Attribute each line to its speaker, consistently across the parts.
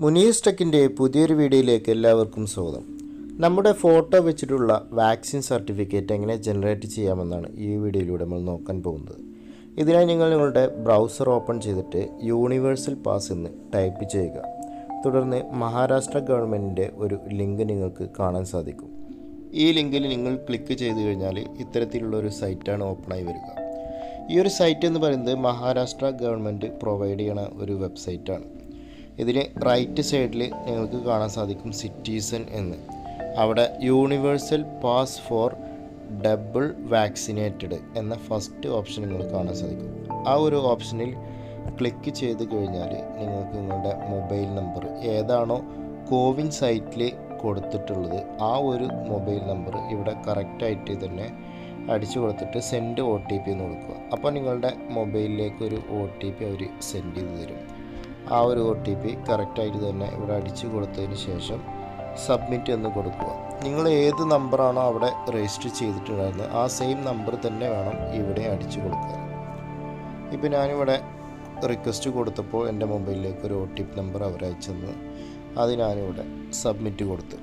Speaker 1: മുനീസ് ടെക്കിൻ്റെ പുതിയൊരു വീഡിയോയിലേക്ക് എല്ലാവർക്കും സ്വാഗതം നമ്മുടെ ഫോട്ടോ വെച്ചിട്ടുള്ള വാക്സിൻ സർട്ടിഫിക്കറ്റ് എങ്ങനെ ജനറേറ്റ് ചെയ്യാമെന്നാണ് ഈ വീഡിയോയിലൂടെ നമ്മൾ നോക്കാൻ പോകുന്നത് ഇതിനായി നിങ്ങൾ നിങ്ങളുടെ ബ്രൗസർ ഓപ്പൺ ചെയ്തിട്ട് യൂണിവേഴ്സൽ പാസ് എന്ന് ടൈപ്പ് ചെയ്യുക തുടർന്ന് മഹാരാഷ്ട്ര ഗവൺമെൻറ്റിൻ്റെ ഒരു ലിങ്ക് നിങ്ങൾക്ക് കാണാൻ സാധിക്കും ഈ ലിങ്കിൽ നിങ്ങൾ ക്ലിക്ക് ചെയ്ത് കഴിഞ്ഞാൽ ഇത്തരത്തിലുള്ള ഒരു സൈറ്റാണ് ഓപ്പണായി വരിക ഈ ഒരു സൈറ്റ് എന്ന് പറയുന്നത് മഹാരാഷ്ട്ര ഗവൺമെൻറ് പ്രൊവൈഡ് ചെയ്യണ ഒരു വെബ്സൈറ്റാണ് ഇതിന് റൈറ്റ് സൈഡിൽ നിങ്ങൾക്ക് കാണാൻ സാധിക്കും സിറ്റിസൺ എന്ന് അവിടെ universal pass for double vaccinated എന്ന ഫസ്റ്റ് ഓപ്ഷൻ നിങ്ങൾ കാണാൻ സാധിക്കും ആ ഒരു ഓപ്ഷനിൽ ക്ലിക്ക് ചെയ്ത് കഴിഞ്ഞാൽ നിങ്ങൾക്ക് നിങ്ങളുടെ മൊബൈൽ നമ്പർ ഏതാണോ കോവിൻ സൈറ്റിൽ കൊടുത്തിട്ടുള്ളത് ആ ഒരു മൊബൈൽ നമ്പർ ഇവിടെ കറക്റ്റായിട്ട് തന്നെ അടിച്ചു കൊടുത്തിട്ട് സെൻഡ് ഒ ടി പി എന്ന് കൊടുക്കുക അപ്പോൾ നിങ്ങളുടെ മൊബൈലിലേക്ക് ഒരു ഒ ടി പി അവർ സെൻഡ് ചെയ്ത് തരും ആ ഒരു ഒ ടി പി കറക്റ്റായിട്ട് തന്നെ ഇവിടെ അടിച്ചു കൊടുത്തതിന് ശേഷം സബ്മിറ്റ് എന്ന് കൊടുക്കുക നിങ്ങൾ ഏത് നമ്പറാണോ അവിടെ രജിസ്റ്റർ ചെയ്തിട്ടുണ്ടായിരുന്നത് ആ സെയിം നമ്പർ തന്നെ വേണം ഇവിടെ അടിച്ചു കൊടുക്കാൻ ഇപ്പോൾ ഞാനിവിടെ റിക്വസ്റ്റ് കൊടുത്തപ്പോൾ എൻ്റെ മൊബൈലിലേക്ക് ഒരു ഒ ടി പി നമ്പർ അവർ അയച്ചെന്ന് അത് ഞാനിവിടെ സബ്മിറ്റ് കൊടുത്തു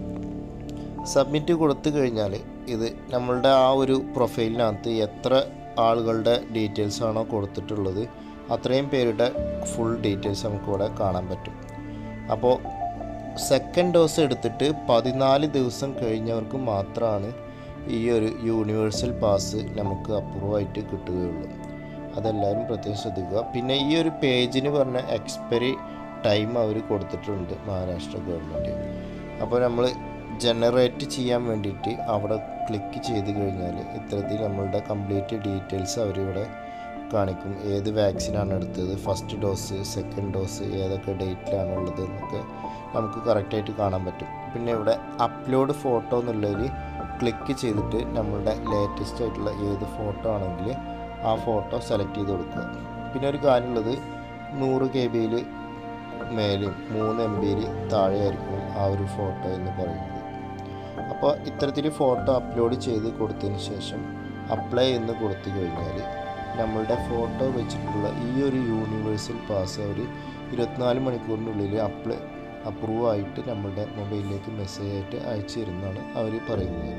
Speaker 1: സബ്മിറ്റ് കൊടുത്തു കഴിഞ്ഞാൽ ഇത് നമ്മളുടെ ആ ഒരു പ്രൊഫൈലിനകത്ത് എത്ര ആളുകളുടെ ഡീറ്റെയിൽസ് ആണോ കൊടുത്തിട്ടുള്ളത് അത്രയും പേരുടെ ഫുൾ ഡീറ്റെയിൽസ് നമുക്കിവിടെ കാണാൻ പറ്റും അപ്പോൾ സെക്കൻഡ് ഡോസ് എടുത്തിട്ട് പതിനാല് ദിവസം കഴിഞ്ഞവർക്ക് മാത്രമാണ് ഈ ഒരു യൂണിവേഴ്സൽ പാസ് നമുക്ക് അപ്രൂവ് ആയിട്ട് കിട്ടുകയുള്ളൂ അതെല്ലാവരും പ്രത്യേകം ശ്രദ്ധിക്കുക പിന്നെ ഈ ഒരു പേജിന് പറഞ്ഞ എക്സ്പയറി ടൈം അവർ കൊടുത്തിട്ടുണ്ട് മഹാരാഷ്ട്ര ഗവൺമെൻറ് അപ്പോൾ നമ്മൾ ജനറേറ്റ് ചെയ്യാൻ വേണ്ടിയിട്ട് അവിടെ ക്ലിക്ക് ചെയ്ത് കഴിഞ്ഞാൽ ഇത്തരത്തിൽ നമ്മളുടെ കംപ്ലീറ്റ് ഡീറ്റെയിൽസ് അവരിവിടെ കാണിക്കും ഏത് വാക്സിനാണ് എടുത്തത് ഫസ്റ്റ് ഡോസ് സെക്കൻഡ് ഡോസ് ഏതൊക്കെ ഡേറ്റിലാണ് ഉള്ളത് എന്നൊക്കെ നമുക്ക് കറക്റ്റായിട്ട് കാണാൻ പറ്റും പിന്നെ ഇവിടെ അപ്ലോഡ് ഫോട്ടോ എന്നുള്ളതിൽ ക്ലിക്ക് ചെയ്തിട്ട് നമ്മളുടെ ലേറ്റസ്റ്റ് ആയിട്ടുള്ള ഏത് ഫോട്ടോ ആണെങ്കിൽ ആ ഫോട്ടോ സെലക്ട് ചെയ്ത് കൊടുക്കുക പിന്നെ ഒരു കാര്യമുള്ളത് നൂറ് കെ ബിയിൽ മേലും മൂന്ന് എം ബിയിൽ താഴെയായിരിക്കും ആ ഒരു ഫോട്ടോ എന്ന് പറയുന്നത് അപ്പോൾ ഇത്തരത്തിൽ ഫോട്ടോ അപ്ലോഡ് ചെയ്ത് കൊടുത്തതിന് ശേഷം അപ്ലൈ എന്ന് കൊടുത്തു കഴിഞ്ഞാൽ നമ്മളുടെ ഫോട്ടോ വെച്ചിട്ടുള്ള ഈ ഒരു യൂണിവേഴ്സൽ പാസ് അവർ ഇരുപത്തിനാല് മണിക്കൂറിനുള്ളിൽ അപ്ലൈ അപ്രൂവ് ആയിട്ട് നമ്മളുടെ മൊബൈലിലേക്ക് മെസ്സേജ് ആയിട്ട് അയച്ചു തരുന്നതാണ് അവർ പറയുന്നത്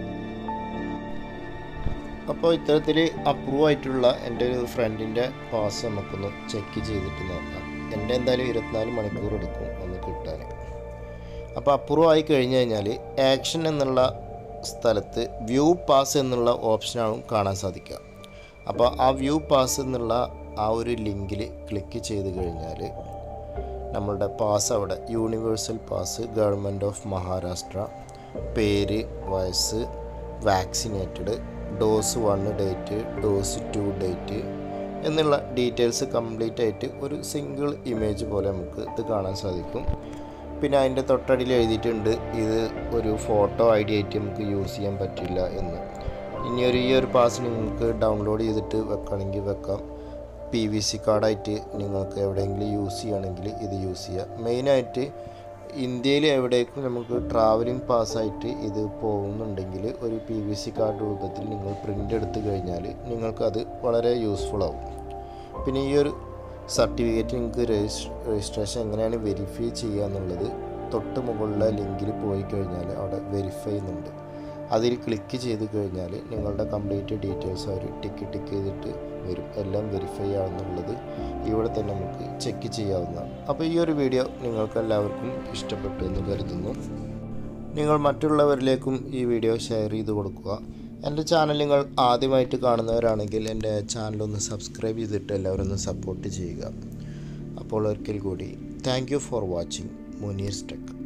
Speaker 1: അപ്പോൾ ഇത്തരത്തിൽ അപ്രൂവ് ആയിട്ടുള്ള എൻ്റെ ഒരു ഫ്രണ്ടിൻ്റെ പാസ് നമുക്കൊന്ന് ചെക്ക് ചെയ്തിട്ട് നോക്കാം എൻ്റെ എന്തായാലും ഇരുപത്തിനാല് മണിക്കൂർ എടുക്കും ഒന്ന് കിട്ടാൻ അപ്പോൾ അപ്രൂവ് ആയി കഴിഞ്ഞ് കഴിഞ്ഞാൽ ആക്ഷൻ എന്നുള്ള സ്ഥലത്ത് വ്യൂ പാസ് എന്നുള്ള ഓപ്ഷനാണ് കാണാൻ സാധിക്കുക അപ്പോൾ ആ വ്യൂ പാസ് എന്നുള്ള ആ ഒരു ലിങ്കിൽ ക്ലിക്ക് ചെയ്ത് കഴിഞ്ഞാൽ നമ്മളുടെ പാസ് അവിടെ universal pass government of Maharashtra പേര് വയസ്സ് vaccinated dose one date dose two date എന്നുള്ള ഡീറ്റെയിൽസ് കംപ്ലീറ്റ് ആയിട്ട് ഒരു സിംഗിൾ ഇമേജ് പോലെ നമുക്ക് ഇത് കാണാൻ സാധിക്കും പിന്നെ അതിൻ്റെ തൊട്ടടിയിൽ എഴുതിയിട്ടുണ്ട് ഇത് ഒരു ഫോട്ടോ ഐ ഡി ആയിട്ട് നമുക്ക് യൂസ് ചെയ്യാൻ പറ്റില്ല എന്ന് ഇനി ഒരു ഈ ഒരു പാസ് നിങ്ങൾക്ക് ഡൗൺലോഡ് ചെയ്തിട്ട് വെക്കണമെങ്കിൽ വെക്കാം പി വി സി കാർഡായിട്ട് നിങ്ങൾക്ക് എവിടെയെങ്കിലും യൂസ് ചെയ്യുകയാണെങ്കിൽ ഇത് യൂസ് ചെയ്യുക മെയിനായിട്ട് ഇന്ത്യയിൽ എവിടേക്കും നമുക്ക് ട്രാവലിംഗ് പാസ്സായിട്ട് ഇത് പോകുന്നുണ്ടെങ്കിൽ ഒരു പി വി സി കാർഡ് രൂപത്തിൽ നിങ്ങൾ പ്രിൻ്റ് എടുത്തു കഴിഞ്ഞാൽ നിങ്ങൾക്കത് വളരെ യൂസ്ഫുൾ ആവും പിന്നെ ഈ ഒരു സർട്ടിഫിക്കറ്റ് നിങ്ങൾക്ക് രജിസ്ട്രേഷൻ എങ്ങനെയാണ് വെരിഫൈ ചെയ്യുക എന്നുള്ളത് തൊട്ട് മുകളിലെ ലിങ്കിൽ പോയി കഴിഞ്ഞാൽ അവിടെ വെരിഫൈ എന്നുണ്ട് അതിൽ ക്ലിക്ക് ചെയ്ത് കഴിഞ്ഞാൽ നിങ്ങളുടെ കംപ്ലീറ്റ് ഡീറ്റെയിൽസ് അവർ ടിക്ക് ടിക്ക് ചെയ്തിട്ട് വരും എല്ലാം വെരിഫൈ ആവുന്നുള്ളത് ഇവിടെ തന്നെ നമുക്ക് ചെക്ക് ചെയ്യാവുന്നതാണ് അപ്പോൾ ഈ ഒരു വീഡിയോ നിങ്ങൾക്ക് എല്ലാവർക്കും ഇഷ്ടപ്പെട്ടു എന്ന് കരുതുന്നു നിങ്ങൾ മറ്റുള്ളവരിലേക്കും ഈ വീഡിയോ ഷെയർ ചെയ്ത് കൊടുക്കുക എൻ്റെ ചാനൽ നിങ്ങൾ ആദ്യമായിട്ട് കാണുന്നവരാണെങ്കിൽ എൻ്റെ ചാനൽ ഒന്ന് സബ്സ്ക്രൈബ് ചെയ്തിട്ട് എല്ലാവരും ഒന്ന് സപ്പോർട്ട് ചെയ്യുക അപ്പോൾ ഒരിക്കൽ കൂടി thank you for watching Muneer's tech